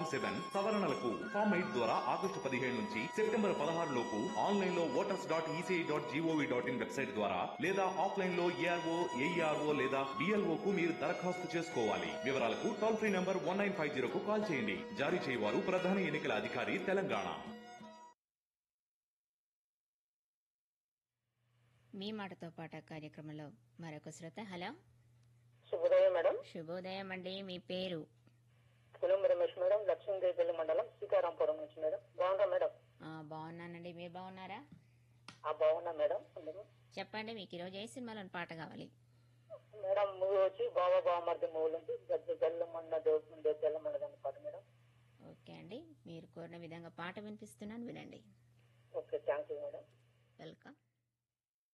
seven సవరణలకు form eight ద్వారా August పదిహేడు నుంచి సెప్టెంబర్ పదహారు లోపు ఆన్లైన్ లో voters dot ECI dot gov dot in website ద్వారా లేదా ఆఫ్లైన్ లో ఏఆర్ఓ ఏఈఆర్ఓ లేదా బిఎల్ఓ కు మీరు దరఖాస్తు చేసుకోవాలి వివరాలకు toll free number one nine five జీరోకు కాల్ చేయండి జారీ చేయవారు ప్రధాన ఎన్నికల అధికారి తెలంగాణ మీ మాటతో పాట కార్యక్రమంలో మరొక శ్రోత హలో శుభోదయం మేడం శుభోదయం అండి మీ పేరు కులం రమేష్ మేడం లక్ష్మీదేవిపల్లి మండలం సీతారాంపురం నుంచి మేడం బాగుందా మేడం ఆ, బాగున్నానండి మీరు బాగున్నారా ఆ బాగున్నా మేడం అందరూ చెప్పండి మీకు ఈరోజు ఏ సినిమాలోని పాట కావాలి మేడం మూవీ వచ్చి బాబా బామర్ది మూవీ నుంచి గజ్జ గల్లమన్న దేవుడు గల్లమన్నది అనే పాట మేడం ఓకే అండి మీరు కోరిన విధంగా పాట వినిపిస్తున్నాను వినండి okay thank you madam welcome